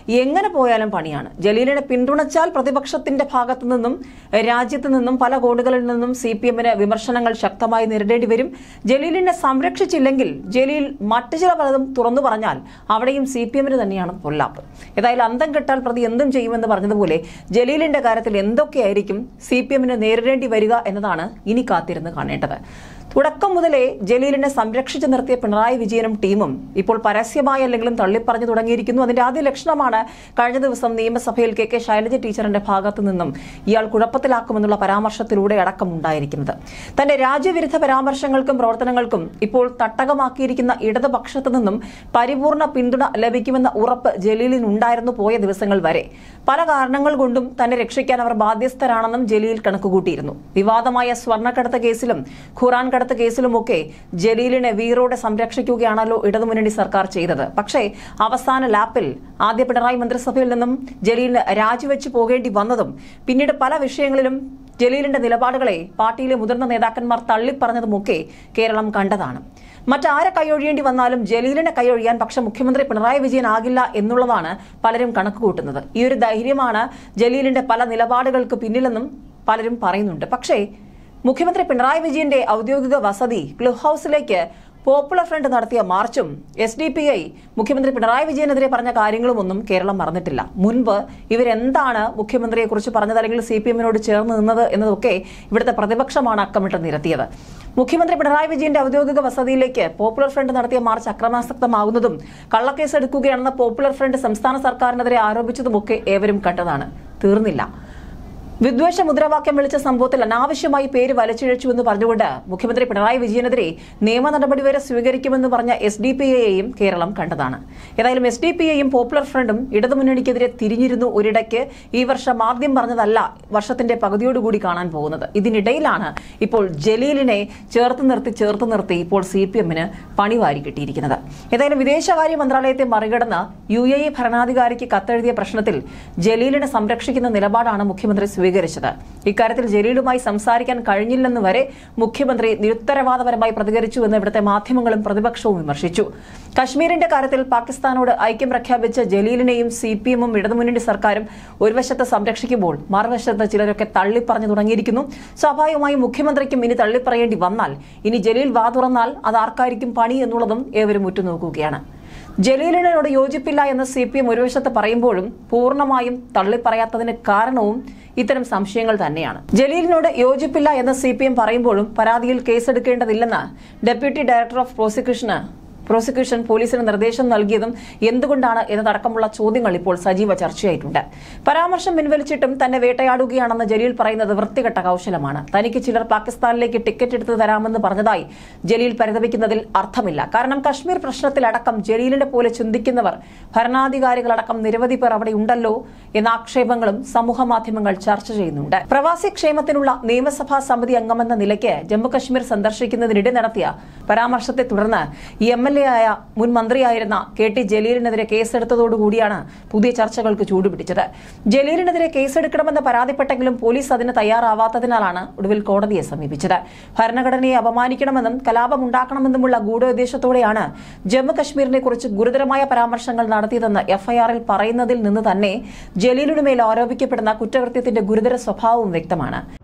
എങ്ങനെ പോയാലും പണിയാണ് ജലീലിനെ പിന്തുണച്ചാൽ പ്രതിപക്ഷത്തിന്റെ ഭാഗത്തു നിന്നും രാജ്യത്ത് നിന്നും പല കോണുകളിൽ നിന്നും സി പി എമ്മിന് വിമർശനങ്ങൾ ശക്തമായി നേരിടേണ്ടി വരും ജലീലിനെ സംരക്ഷിച്ചില്ലെങ്കിൽ ജലീൽ മറ്റു ചില പലതും തുറന്നു പറഞ്ഞാൽ അവിടെയും സി പി എമ്മിന് തന്നെയാണ് പൊല്ലാപ്പ് ഏതായാലും അന്തം കെട്ടാൽ പ്രതി എന്തും ചെയ്യുമെന്ന് പറഞ്ഞതുപോലെ ജലീലിന്റെ കാര്യത്തിൽ എന്തൊക്കെയായിരിക്കും സി പി എമ്മിന് നേരിടേണ്ടി വരിക എന്നതാണ് ഇനി കാത്തിരുന്ന് കാണേണ്ടത് തുടക്കം മുതലേ ജലീലിനെ സംരക്ഷിച്ചു നിർത്തിയ പിണറായി വിജയനും ടീമും ഇപ്പോൾ പരസ്യമായി അല്ലെങ്കിലും തള്ളിപ്പറഞ്ഞു തുടങ്ങിയിരിക്കുന്നു അതിന്റെ ആദ്യ ലക്ഷണമാണ് കഴിഞ്ഞ ദിവസം നിയമസഭയിൽ കെ കെ ശൈലജ ടീച്ചറിന്റെ ഭാഗത്തു നിന്നും ഇയാൾ കുഴപ്പത്തിലാക്കുമെന്നുള്ള പരാമർശത്തിലൂടെ അടക്കം ഉണ്ടായിരിക്കുന്നത് തന്റെ രാജ്യവിരുദ്ധ പരാമർശങ്ങൾക്കും പ്രവർത്തനങ്ങൾക്കും ഇപ്പോൾ തട്ടകമാക്കിയിരിക്കുന്ന ഇടതുപക്ഷത്തു നിന്നും പരിപൂർണ പിന്തുണ ലഭിക്കുമെന്ന ഉറപ്പ് ജലീലിനുണ്ടായിരുന്നു പോയ ദിവസങ്ങൾ വരെ പല കാരണങ്ങൾ കൊണ്ടും തന്നെ രക്ഷിക്കാൻ അവർ ബാധ്യസ്ഥരാണെന്നും ജലീൽ കണക്കുകൂട്ടിയിരുന്നു വിവാദമായ സ്വർണ്ണക്കടത്ത് കേസിലും ഖുറാൻ കടത്ത് കേസിലുമൊക്കെ ജലീലിനെ വീറോടെ സംരക്ഷിക്കുകയാണല്ലോ ഇടതുമുന്നണി സർക്കാർ ചെയ്തത് പക്ഷേ അവസാന ലാപ്പിൽ ആദ്യ പിണറായി മന്ത്രിസഭയിൽ നിന്നും ജലീലിന് രാജിവെച്ചു പോകേണ്ടി വന്നതും പിന്നീട് പല വിഷയങ്ങളിലും ജലീലിന്റെ നിലപാടുകളെ പാർട്ടിയിലെ മുതിർന്ന നേതാക്കന്മാർ തള്ളിപ്പറഞ്ഞതുമൊക്കെ കേരളം കണ്ടതാണ് മറ്റാരെ കൈയൊഴിയേണ്ടി വന്നാലും ജലീലിനെ കൈയൊഴിയാൻ പക്ഷെ മുഖ്യമന്ത്രി പിണറായി വിജയൻ ആകില്ല എന്നുള്ളതാണ് പലരും കണക്കുകൂട്ടുന്നത് ഈ ഒരു ധൈര്യമാണ് ജലീലിന്റെ പല നിലപാടുകൾക്ക് പിന്നിലെന്നും പലരും പറയുന്നുണ്ട് പക്ഷേ മുഖ്യമന്ത്രി പിണറായി വിജയന്റെ ഔദ്യോഗിക വസതി ക്ലിഫ് ഹൌസിലേക്ക് പോപ്പുലർ ഫ്രണ്ട് നടത്തിയ മാർച്ചും എസ് ഡി പി ഐ മുഖ്യമന്ത്രി പിണറായി വിജയനെതിരെ പറഞ്ഞ കാര്യങ്ങളുമൊന്നും കേരളം മറന്നിട്ടില്ല മുൻപ് ഇവരെന്താണ് മുഖ്യമന്ത്രിയെക്കുറിച്ച് പറഞ്ഞത് അല്ലെങ്കിൽ സി പി എമ്മിനോട് ചേർന്ന് നിന്നത് എന്നതൊക്കെ ഇവിടുത്തെ പ്രതിപക്ഷമാണ് അക്കമിട്ട് നിരത്തിയത് മുഖ്യമന്ത്രി പിണറായി വിജയന്റെ ഔദ്യോഗിക വസതിയിലേക്ക് പോപ്പുലർ ഫ്രണ്ട് നടത്തിയ മാർച്ച് അക്രമാസക്തമാകുന്നതും കള്ളക്കേസ് എടുക്കുകയാണെന്ന പോപ്പുലർ ഫ്രണ്ട് സംസ്ഥാന സർക്കാരിനെതിരെ ആരോപിച്ചതുമൊക്കെ ഏവരും കണ്ടതാണ് തീർന്നില്ല വിദ്വേഷ മുദ്രാവാക്യം വിളിച്ച സംഭവത്തിൽ അനാവശ്യമായി പേര് വലിച്ചിഴച്ചുവെന്ന് പറഞ്ഞുകൊണ്ട് മുഖ്യമന്ത്രി പിണറായി വിജയനെതിരെ നിയമ നടപടി വരെ സ്വീകരിക്കുമെന്ന് പറഞ്ഞ എസ് ഡി പി ഐയെയും കേരളം കണ്ടതാണ് ഏതായാലും എസ് ഡി പി ഐയും പോപ്പുലർ ഫ്രണ്ടും ഇടതുമുന്നണിക്കെതിരെ തിരിഞ്ഞിരുന്നു ഒരിടയ്ക്ക് ഈ വർഷം ആദ്യം പറഞ്ഞതല്ല വർഷത്തിന്റെ പകുതിയോടുകൂടി കാണാൻ പോകുന്നത് ഇതിനിടയിലാണ് ഇപ്പോൾ ജലീലിനെ ചേർത്ത് നിർത്തി ചേർത്ത് നിർത്തി ഇപ്പോൾ സി പി എമ്മിന് പണി വാരി കിട്ടിയിരിക്കുന്നത് ഏതായാലും വിദേശകാര്യ മന്ത്രാലയത്തെ മറികടന്ന് യു എ ഇ ഭരണാധികാരിക്ക് കത്തെഴുതിയ പ്രശ്നത്തിൽ ജലീലിനെ സംരക്ഷിക്കുന്ന നിലപാടാണ് മുഖ്യമന്ത്രി സ്വീകരിച്ചത് ഇക്കാര്യത്തിൽ ജലീലുമായി സംസാരിക്കാൻ കഴിഞ്ഞില്ലെന്ന് വരെ മുഖ്യമന്ത്രി നിരുത്തരവാദപരമായി പ്രതികരിച്ചുവെന്ന് ഇവിടുത്തെ മാധ്യമങ്ങളും പ്രതിപക്ഷവും വിമർശിച്ചു കശ്മീരിന്റെ കാര്യത്തിൽ പാകിസ്ഥാനോട് ഐക്യം പ്രഖ്യാപിച്ച ജലീലിനെയും സി പി എമ്മും ഇടതുമുന്നണി സർക്കാരും ഒരു വശത്ത് സംരക്ഷിക്കുമ്പോൾ മറുവശത്ത് ചിലരൊക്കെ തള്ളിപ്പറഞ്ഞു തുടങ്ങിയിരിക്കുന്നു സ്വാഭാവികമായും മുഖ്യമന്ത്രിക്കും ഇനി തള്ളിപ്പറയേണ്ടി വന്നാൽ ഇനി ജലീൽ വാ തുറന്നാൽ അത് ആർക്കായിരിക്കും പണി എന്നുള്ളതും ഏവരും ഉറ്റുനോക്കുകയാണ് ജലീലിനോട് യോജിപ്പില്ല എന്ന് സി പി എം ഒരു വശത്ത് പറയുമ്പോഴും പൂർണ്ണമായും തള്ളിപ്പറയാത്തതിന് കാരണവും ഇത്തരം സംശയങ്ങൾ തന്നെയാണ് ജലീലിനോട് യോജിപ്പില്ല എന്ന് സി പി എം പറയുമ്പോഴും പരാതിയിൽ കേസെടുക്കേണ്ടതില്ലെന്ന് ഡെപ്യൂട്ടി ഡയറക്ടർ ഓഫ് പ്രോസിക്യൂഷന് പ്രോസിക്യൂഷൻ പോലീസിന് നിർദ്ദേശം നൽകിയതും എന്തുകൊണ്ടാണ് എന്നതടക്കമുള്ള ചോദ്യങ്ങൾ ഇപ്പോൾ സജീവ ചർച്ചയായിട്ടുണ്ട് പരാമർശം പിൻവലിച്ചിട്ടും തന്നെ വേട്ടയാടുകയാണെന്ന് ജലീൽ പറയുന്നത് വൃത്തികെട്ട കൗശലമാണ് തനിക്ക് ചിലർ പാകിസ്ഥാനിലേക്ക് ടിക്കറ്റ് എടുത്തു തരാമെന്ന് പറഞ്ഞതായി ജലീൽ പരിതപിക്കുന്നതിൽ അർത്ഥമില്ല കാരണം കശ്മീർ പ്രശ്നത്തിലടക്കം ജലീലിനെ പോലെ ചിന്തിക്കുന്നവർ ഭരണാധികാരികളടക്കം നിരവധി പേർ അവിടെ ഉണ്ടല്ലോ എന്ന ആക്ഷേപങ്ങളും സമൂഹ മാധ്യമങ്ങൾ ചർച്ച ചെയ്യുന്നുണ്ട് പ്രവാസി ക്ഷേമത്തിനുള്ള നിയമസഭാ സമിതി അംഗമെന്ന നിലയ്ക്ക് ജമ്മുകശ്മീർ സന്ദർശിക്കുന്നതിനിടെ നടത്തിയ പരാമർശത്തെ തുടർന്ന് എം എൽ എ ആയ മുൻ മന്ത്രിയായിരുന്ന കെ ടി ജലീലിനെതിരെ കേസെടുത്തതോടുകൂടിയാണ് പുതിയ ചർച്ചകൾക്ക് ചൂടുപിടിച്ചത് ജലീലിനെതിരെ കേസെടുക്കണമെന്ന് പരാതിപ്പെട്ടെങ്കിലും പോലീസ് അതിന് തയ്യാറാവാത്തതിനാലാണ് ഒടുവിൽ കോടതിയെ സമീപിച്ചത് ഭരണഘടനയെ അപമാനിക്കണമെന്നും കലാപമുണ്ടാക്കണമെന്നുമുള്ള ഗൂഢോദ്ദേശത്തോടെയാണ് ജമ്മു കശ്മീരിനെ കുറിച്ച് ഗുരുതരമായ പരാമർശങ്ങൾ നടത്തിയതെന്ന് എഫ്ഐആറിൽ പറയുന്നതിൽ നിന്ന് തന്നെ ജലീലിനുമേൽ ആരോപിക്കപ്പെടുന്ന കുറ്റകൃത്യത്തിന്റെ ഗുരുതര സ്വഭാവവും വ്യക്തമാണ്